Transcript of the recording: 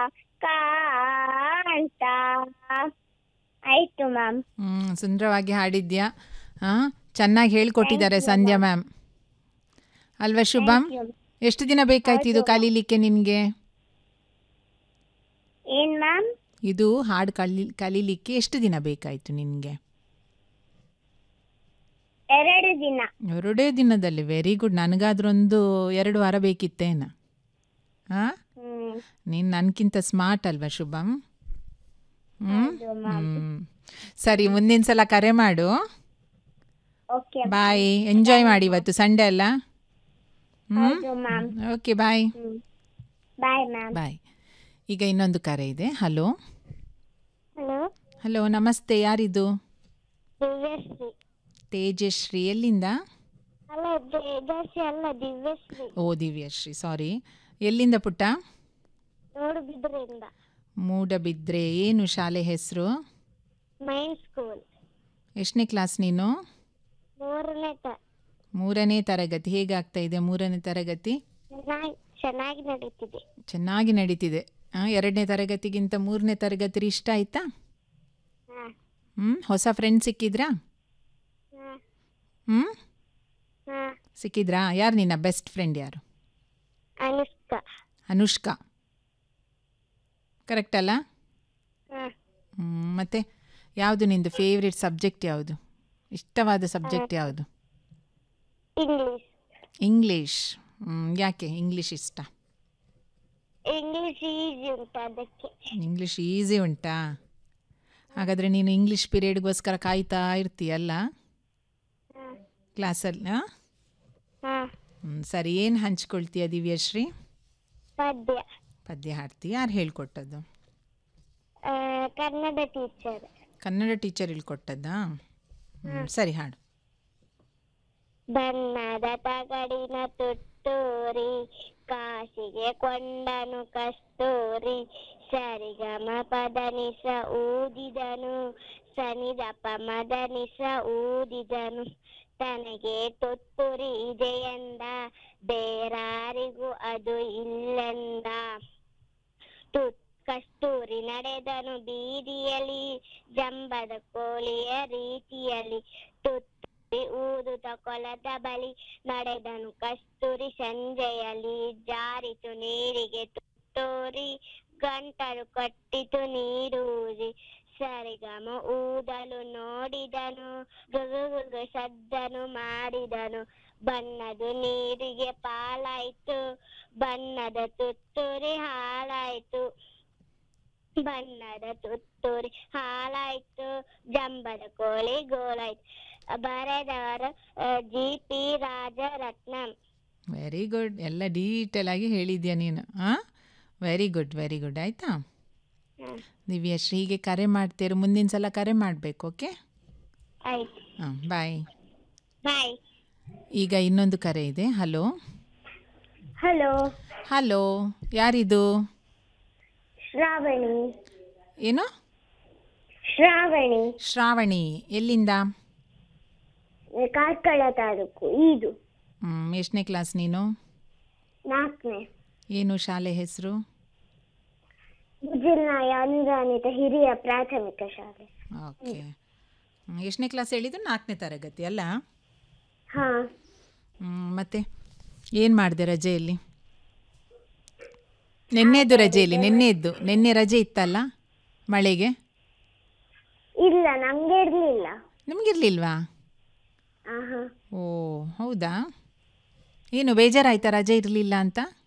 ಕಾಂತ ಆಯ್ತು ಮ್ಯಾಮ್ ಹ್ಮ್ ಸುಂದರವಾಗಿ ಹಾಡಿದ್ಯಾ ಹಾಂ ಚೆನ್ನಾಗಿ ಹೇಳ್ಕೊಟ್ಟಿದ್ದಾರೆ ಸಂಧ್ಯಾ ಮ್ಯಾಮ್ ಅಲ್ವಾ ಶುಭಂ ಎಷ್ಟು ದಿನ ಬೇಕಾಯ್ತು ಇದು ಕಲೀಲಿಕ್ಕೆ ನಿನಗೆ ಏನ್ ಮ್ಯಾಮ್ ಇದು ಹಾಡು ಕಲಿ ಕಲೀಲಿಕ್ಕೆ ಎಷ್ಟು ದಿನ ಬೇಕಾಯಿತು ನಿನಗೆ ಎರಡು ದಿನ ಎರಡೇ ದಿನದಲ್ಲಿ ವೆರಿ ಗುಡ್ ನನಗಾದ್ರೊಂದು ಎರಡು ವಾರ ಬೇಕಿತ್ತೇನ ಹಾಂ ಹ್ಮ್ ನೀನು ನನಗಿಂತ ಸ್ಮಾರ್ಟ್ ಅಲ್ವಾ ಶುಭಂ ಹ್ಞೂ ಹೌದು ಮ್ಯಾಮ್ ಹ್ಞೂ ಸರಿ ಮುಂದಿನ ಸಲ ಕರೆ ಮಾಡು ಓಕೆ ಬಾಯ್ ಎಂಜಾಯ್ ಮಾಡಿ ಇವತ್ತು ಸಂಡೇ ಅಲ್ಲ ಹ್ಞೂ ಹೌದು ma'am okay bye hmm bye ma'am bye ಈಗ ಇನ್ನೊಂದು ಕರೆ ಇದೆ ಹಲೋ ಹಲೋ ಹಲೋ ನಮಸ್ತೆ ಯಾರಿದು ದಿವ್ಯಶ್ರೀ ತೇಜಶ್ರೀ ಎಲ್ಲಿಂದ ಅಲ್ಲ ತೇಜಸ್ವಿ ಅಲ್ಲ ದಿವ್ಯಶ್ರೀ ಓ ದಿವ್ಯಶ್ರೀ ಸಾರಿ ಎಲ್ಲಿಂದ ಪುಟ್ಟ ನೋಡುಬಿದ್ರಿಂದ ಮೂಡಬಿದ್ರೆ ಏನು ಶಾಲೆ ಹೆಸರು ಮೈನ್ ಸ್ಕೂಲ್ ಎಷ್ಟನೇ ಕ್ಲಾಸ್ ನೀನು ಮೂರನೇ ತ ಮೂರನೇ ತರಗತಿ ಹೇಗಾಗ್ತಾ ಇದೆ ಮೂರನೇ ತರಗತಿ ಚೆನ್ನಾಗಿ ಚೆನ್ನಾಗಿ ನಡೀತಿದೆ ಚೆನ್ನಾಗಿ ನಡೀತಿದೆ ಆ, ಎರಡನೇ ತರಗತಿಗಿಂತ ಮೂರನೇ ತರಗತಿ ಇಷ್ಟ ಆಯ್ತಾ ಹಾ ಹ್ಞೂ ಹೊಸ ಫ್ರೆಂಡ್ ಸಿಕ್ಕಿದ್ರಾ ಹಾ ಹ್ಞೂ ಹಾ ಸಿಕ್ಕಿದ್ರಾ ಯಾರು ನಿನ್ನ ಬೆಸ್ಟ್ ಫ್ರೆಂಡ್ ಯಾರು ಅನುಷ್ಕಾ ಅನುಷ್ಕಾ ಕರೆಕ್ಟ್ ಅಲ್ಲ ಹಾ ಹ್ಮ್, ಮತ್ತೆ ಯಾವುದು ನಿಂದು ಫೇವ್ರೆಟ್ ಸಬ್ಜೆಕ್ಟ್ ಯಾವುದು ಇಷ್ಟವಾದ ಸಬ್ಜೆಕ್ಟ್ ಯಾವುದು ಇಂಗ್ಲಿಷ್ ಇಂಗ್ಲೀಷ್ ಹ್ಮ್, ಯಾಕೆ ಇಂಗ್ಲೀಷ್ ಇಷ್ಟ ಇಂಗ್ಲಿಷ್ ಈಸಿ ಉಂಟು ಅದಕ್ಕೆ ಇಂಗ್ಲೀಷ್ ಈಸಿ ಉಂಟಾ ಹಾಗಾದರೆ ನೀನು ಇಂಗ್ಲೀಷ್ ಪೀರಿಯಡ್ಗೋಸ್ಕರ ಕಾಯ್ತಾ ಇರ್ತೀಯಲ್ಲ ಹಾ ಕ್ಲಾಸಲ್ಲಿ ಹಾಂ ಹಾ ಸರಿ ಏನು ಹಂಚ್ಕೊಳ್ತೀಯ ದಿವ್ಯಶ್ರೀ ಪದ್ಯ ಪದ್ಯ ಹಾಡ್ತೀಯ ಯಾರು ಹೇಳ್ಕೊಟ್ಟದ್ದು ಆ, ಕನ್ನಡ ಟೀಚರ್ ಕನ್ನಡ ಟೀಚರ್ ಹೇಳ್ಕೊಟ್ಟದ್ದಾ ಹ್ಮ್, ಸರಿ ಹಾಡು ಬಣ್ಣದ ತಗಡಿನ ತುತ್ತೂರಿ ಕಾಶಿಗೆ ಕೊಂಡನು ಕಸ್ತೂರಿ ಸರಿಗಮ ಪದನಿಸ ಊದಿದನು ಸನಿದಪ ಮದನಿಸ ಊದಿದನು ತನಗೆ ತುತ್ತೂರಿ ಇದೆಯೆಂದ ಬೇರಾರಿಗೂ ಅದು ಇಲ್ಲೆಂದ ತುತ್ ಕಸ್ತೂರಿ ನಡೆದನು ಬೀದಿಯಲ್ಲಿ ಜಂಬದ ಕೋಳಿಯ ರೀತಿಯಲ್ಲಿ ತುತ್ತೂರಿ ಊದುತ್ತ ಕೊಲದ ಬಳಿ ನಡೆದನು ಕಸ್ತೂರಿ ಸಂಜೆಯಲ್ಲಿ ಜಾರಿತು ನೀರಿಗೆ ತುತ್ತೂರಿ ಗಂಟಲು ಕಟ್ಟಿತು ನೀರೂರಿ ಸರಿಗಮ ಊದಲು ನೋಡಿದನು ಗುಗುಗುಗು ಸದ್ದನು ಮಾಡಿದನು ಬಣ್ಣದು ನೀರಿಗೆ ಪಾಲಾಯ್ತು ಬಣ್ಣದ ತುತ್ತೂರಿ ಹಾಳಾಯ್ತು ಬಣ್ಣದ ತುತ್ತೂರಿ ಹಾಳಾಯ್ತು ಜಂಬದ ಕೋಳಿ ಗೋಳಾಯ್ತು ಬರೆದವರು G P Rajaratnam very good ಎಲ್ಲ ಡೀಟೇಲ್ ಆಗಿ ಹೇಳಿದ್ಯಾ ನೀನು ಹಾಂ ವೆರಿ ಗುಡ್ ವೆರಿ ಗುಡ್ ಆಯಿತಾ ಹ್ಮ್. ದಿವ್ಯಶ್ರೀ ಹೀಗೆ ಕರೆ ಮಾಡ್ತೀರು ಮುಂದಿನ ಸಲ ಕರೆ ಮಾಡಬೇಕು ಓಕೆ ಆಯ್ತು ಹಾಂ ಬಾಯ್ ಬಾಯ್ ಈಗ ಇನ್ನೊಂದು ಕರೆ ಇದೆ ಹಲೋ ಹಲೋ ಹಲೋ ಯಾರಿದು ಶ್ರಾವಣಿ ಏನು ಶ್ರಾವಣಿ ಶ್ರಾವಣಿ ಎಲ್ಲಿಂದ ಕಾರ್ಕಳ ತಾಲೂಕು ಇದು ಹ್ಮ್, ಎಷ್ಟನೇ ಕ್ಲಾಸ್ ನೀನು ನಾಲ್ಕನೇ ಏನು ಶಾಲೆ ಹೆಸರು ಮುಜಿಲ್ನಾಯ ಅನುದಾನಿತ ಹಿರಿಯ ಪ್ರಾಥಮಿಕ ಶಾಲೆ ಓಕೆ ಹ್ಮ್, ಎಷ್ಟನೇ ಕ್ಲಾಸ್ ಹೇಳಿದ್ದು ನಾಲ್ಕನೇ ತರಗತಿ ಅಲ್ಲ ಹಾ ಹ್ಮ್, ಮತ್ತೆ ಏನು ಮಾಡಿದೆ ರಜೆಯಲ್ಲಿ ನಿನ್ನೆದ್ದು ರಜೆಯಲ್ಲಿ ನಿನ್ನೆದ್ದು ನಿನ್ನೆ ರಜೆ ಇತ್ತಲ್ಲ ಮಳೆಗೆ ಇಲ್ಲ ನಮ್ಗೆ ಇರ್ಲಿಲ್ಲ ನಿಮಗಿರ್ಲಿಲ್ವಾ ಆಹಾ ಓ ಹೌದಾ ಏನು ಬೇಜಾರಾಯ್ತಾ ರಜೆ ಇರಲಿಲ್ಲ ಅಂತ